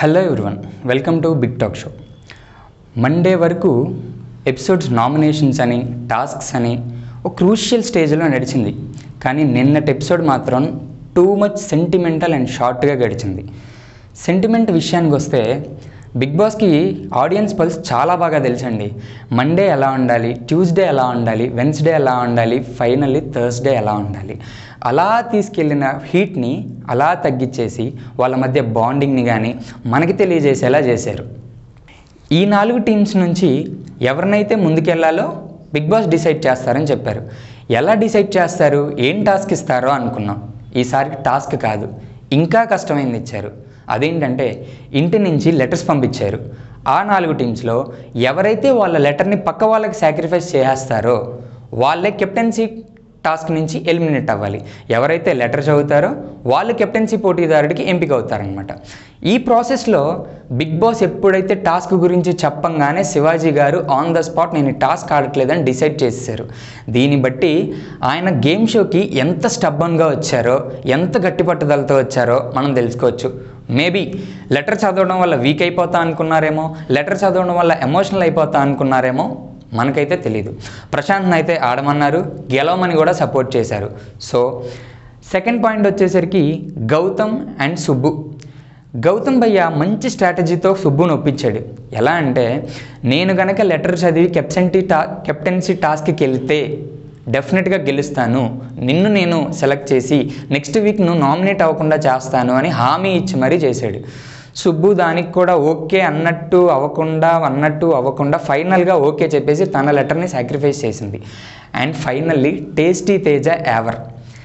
hello everyone welcome to big talk show Monday వరకు episodes nominations అని tasks అని ఒక క్రూషియల్ స్టేజ్లో నడిచింది కానీ నిన్నటి ఎపిసోడ్ మాత్రం టూ మచ్ సెంటిమెంటల్ అండ్ షార్ట్గా గడిచింది సెంటిమెంట్ విషయానికి వస్తే బిగ్ బాస్కి ఆడియన్స్ పల్స్ చాలా బాగా తెలుసండి మండే ఎలా ఉండాలి ట్యూస్డే ఎలా ఉండాలి వెన్స్డే ఎలా ఉండాలి ఫైనల్లీ థర్స్డే ఎలా ఉండాలి అలా తీసుకెళ్ళిన హీట్ని అలా తగ్గించేసి వాళ్ళ మధ్య బాండింగ్ని కానీ మనకి తెలియజేసేలా చేశారు ఈ నాలుగు టీమ్స్ నుంచి ఎవరినైతే ముందుకెళ్లాలో బిగ్ బాస్ డిసైడ్ చేస్తారని చెప్పారు ఎలా డిసైడ్ చేస్తారు ఏం టాస్క్ ఇస్తారో అనుకున్నాం ఈసారి టాస్క్ కాదు ఇంకా కష్టమైంది ఇచ్చారు అదేంటంటే ఇంటి నుంచి లెటర్స్ పంపించారు ఆ నాలుగు టీమ్స్లో ఎవరైతే వాళ్ళ లెటర్ని పక్క వాళ్ళకి సాక్రిఫైస్ చేసేస్తారో వాళ్ళే కెప్టెన్సీ టాస్క్ నుంచి ఎలిమినేట్ అవ్వాలి ఎవరైతే లెటర్ చదువుతారో వాళ్ళు కెప్టెన్సీ పోటీదారుడికి ఎంపిక అవుతారనమాట ఈ ప్రాసెస్లో బిగ్ బాస్ ఎప్పుడైతే టాస్క్ గురించి చెప్పంగానే శివాజీ గారు ఆన్ ద స్పాట్ నేను ఈ టాస్క్ ఆడట్లేదని డిసైడ్ చేసేసారు దీన్ని బట్టి ఆయన గేమ్ షోకి ఎంత స్టబ్బన్గా వచ్చారో ఎంత గట్టి పట్టుదలతో వచ్చారో మనం తెలుసుకోవచ్చు మేబీ లెటర్ చదవడం వల్ల వీక్ అయిపోతా అనుకున్నారేమో లెటర్ చదవడం వల్ల ఎమోషనల్ అయిపోతా అనుకున్నారేమో మనకైతే తెలియదు ప్రశాంత్ని అయితే ఆడమన్నారు గెలవమని కూడా సపోర్ట్ చేశారు సో సెకండ్ పాయింట్ వచ్చేసరికి గౌతమ్ అండ్ సుబ్బు గౌతమ్ భయ్య మంచి స్ట్రాటజీతో సుబ్బును ఒప్పించాడు ఎలా అంటే నేను గనక లెటర్ చదివి కెప్టెన్టీ టా కెప్టెన్సీ టాస్క్కి వెళ్తే డెఫినెట్గా గెలుస్తాను నిన్ను నేను సెలెక్ట్ చేసి నెక్స్ట్ వీక్ నువ్వు నామినేట్ అవ్వకుండా చేస్తాను అని హామీ ఇచ్చి మరీ చేశాడు సుబ్బు దానికి కూడా ఓకే అన్నట్టు అవ్వకుండా అన్నట్టు అవ్వకుండా ఫైనల్గా ఓకే చెప్పేసి తన లెటర్ని సాక్రిఫైస్ చేసింది and finally tasty Teja Yawar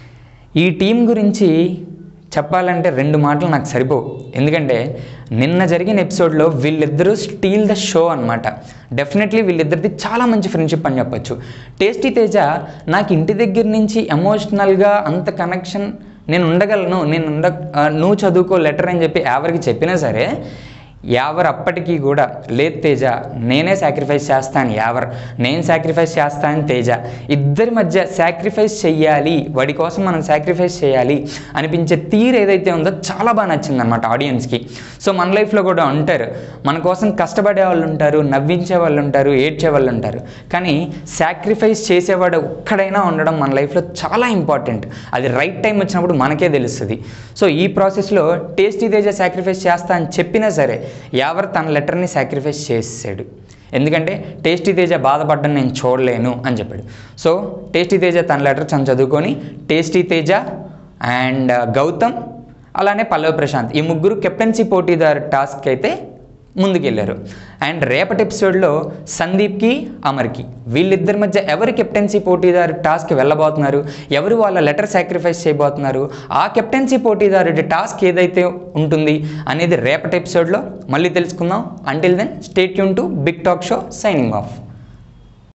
ఈ టీం గురించి చెప్పాలంటే రెండు మాటలు నాకు సరిపోవు ఎందుకంటే నిన్న జరిగిన ఎపిసోడ్లో వీళ్ళిద్దరూ స్టీల్ ద షో అనమాట డెఫినెట్లీ వీళ్ళిద్దరిది చాలా మంచి ఫ్రెండ్షిప్ అని చెప్పొచ్చు టేస్టీ తేజ నాకు ఇంటి దగ్గర నుంచి ఎమోషనల్గా అంత కనెక్షన్ నేను ఉండగలను నేను ఉండ ఆ, నువ్వు చదువుకో లెటర్ అని చెప్పి ఎవరికి చెప్పినా సరే యావర్ అప్పటికీ కూడా లేదు తేజ నేనే సాక్రిఫైస్ చేస్తాను యావర్ నేను సాక్రిఫైస్ చేస్తాను తేజ ఇద్దరి మధ్య సాక్రిఫైస్ చెయ్యాలి వాడి కోసం మనం సాక్రిఫైస్ చేయాలి అనిపించే తీరు ఏదైతే ఉందో చాలా బాగా నచ్చింది అనమాట ఆడియన్స్కి సో మన లైఫ్లో కూడా ఉంటారు మన కోసం కష్టపడే వాళ్ళు ఉంటారు నవ్వించే వాళ్ళు ఉంటారు ఏడ్చే వాళ్ళు ఉంటారు కానీ సాక్రిఫైస్ చేసేవాడు ఒక్కడైనా ఉండడం మన లైఫ్లో చాలా ఇంపార్టెంట్ అది రైట్ టైం వచ్చినప్పుడు మనకే తెలుస్తుంది సో ఈ ప్రాసెస్లో టేస్టీ తేజ సాక్రిఫైస్ చేస్తా అని చెప్పినా సరే యావర్ తన లెటర్ని సాక్రిఫైస్ చేసాడు ఎందుకంటే టేస్టీ తేజ బాధపడ్డం నేను చూడలేను అని చెప్పాడు సో టేస్టీ తేజ తన లెటర్ తను చదువుకొని టేస్టీ తేజ అండ్ గౌతమ్ అలానే పల్లవి ప్రశాంత్ ఈ ముగ్గురు కెప్టెన్సీ పోటీదారు టాస్క్ అయితే ముందుకెళ్ళారు అండ్ రేపటి ఎపిసోడ్లో సందీప్కి అమర్కి వీళ్ళిద్దరి మధ్య ఎవరు కెప్టెన్సీ పోటీదారు టాస్క్ వెళ్ళబోతున్నారు ఎవరు వాళ్ళ లెటర్ సాక్రిఫైస్ చేయబోతున్నారు ఆ కెప్టెన్సీ పోటీదారుడి టాస్క్ ఏదైతే ఉంటుంది అనేది రేపటి ఎపిసోడ్లో మళ్ళీ తెలుసుకుందాం అంటిల్ దెన్ స్టేట్ యూన్ to big talk show signing of